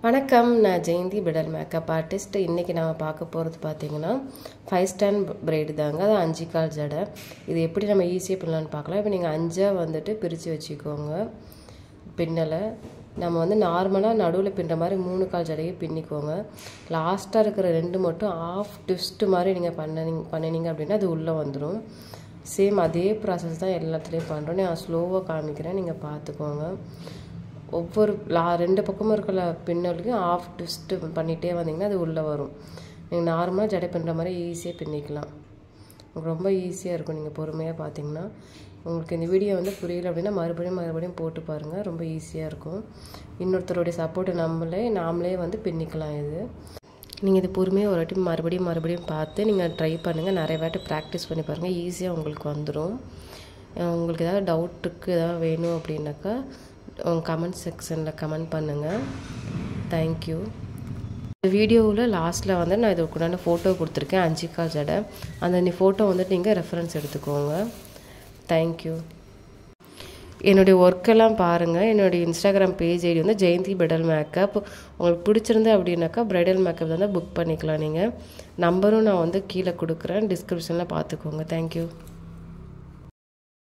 வணக்கம் நான் Jayanthi Fidel makeup artist இன்றைக்கி நம்ம பார்க்க போகிறது பார்த்தீங்கன்னா ஃபைவ் ஸ்டாண்ட் பிரைடு தாங்க அது அஞ்சு கால் ஜடை இது எப்படி நம்ம ஈஸியாக பண்ணலான்னு பார்க்கலாம் இப்போ நீங்கள் அஞ்சாக வந்துட்டு பிரித்து வச்சுக்கோங்க பின்னலை நம்ம வந்து நார்மலாக நடுவில் பின்னுற மாதிரி மூணு கால் ஜடையை பின்னிக்கோங்க லாஸ்ட்டாக இருக்கிற ரெண்டு மட்டும் ஆஃப் ட்விஸ்ட்டு மாதிரி நீங்கள் பண்ணினீங்க பண்ணினீங்க அப்படின்னா அது உள்ளே வந்துடும் சேம் அதே ப்ராசஸ் தான் எல்லாத்துலேயும் பண்ணுறோம் நான் ஸ்லோவாக காமிக்கிறேன் நீங்கள் பார்த்துக்கோங்க ஒவ்வொரு லா ரெண்டு பக்கமும் இருக்கிற பின்னலுக்கும் ஆஃப் ட்விஸ்ட்டு பண்ணிகிட்டே வந்தீங்கன்னா அது உள்ளே வரும் நீங்கள் நார்மலாக ஜடை பின்னுற மாதிரி ஈஸியாக பின்னிக்கலாம் உங்களுக்கு ரொம்ப ஈஸியாக இருக்கும் நீங்கள் பொறுமையாக பார்த்தீங்கன்னா உங்களுக்கு இந்த வீடியோ வந்து புரியல அப்படின்னா மறுபடியும் மறுபடியும் போட்டு பாருங்கள் ரொம்ப ஈஸியாக இருக்கும் இன்னொருத்தருடைய சப்போர்ட்டு நம்மளே நாமளே வந்து பின்னிக்கலாம் இது நீங்கள் இது பொறுமையாக ஒரு வாட்டி மறுபடியும் மறுபடியும் பார்த்து நீங்கள் ட்ரை பண்ணுங்கள் நிறைய வாட்டி ப்ராக்டிஸ் பண்ணி பாருங்கள் ஈஸியாக உங்களுக்கு வந்துடும் உங்களுக்கு ஏதாவது டவுட்டுக்கு ஏதாவது வேணும் அப்படின்னாக்கா உங்கள் கமெண்ட் செக்ஷனில் கமெண்ட் பண்ணுங்கள் தேங்க்யூ இந்த வீடியோவில் லாஸ்ட்டில் வந்து நான் இதுக்குண்டான ஃபோட்டோ கொடுத்துருக்கேன் அஞ்சு கால் ஜடை அந்த நீ ஃபோட்டோ வந்துட்டு நீங்கள் ரெஃபரன்ஸ் எடுத்துக்கோங்க தேங்க்யூ என்னுடைய ஒர்க்கெல்லாம் பாருங்கள் என்னுடைய இன்ஸ்டாகிராம் பேஜ் ஐடி வந்து ஜெயந்தி பிரைடல் மேக்கப் உங்களுக்கு பிடிச்சிருந்து அப்படின்னாக்கா பிரைடல் மேக்கப் வந்து புக் பண்ணிக்கலாம் நீங்கள் நம்பரும் நான் வந்து கீழே கொடுக்குறேன் டிஸ்கிரிப்ஷனில் பார்த்துக்கோங்க தேங்க்யூ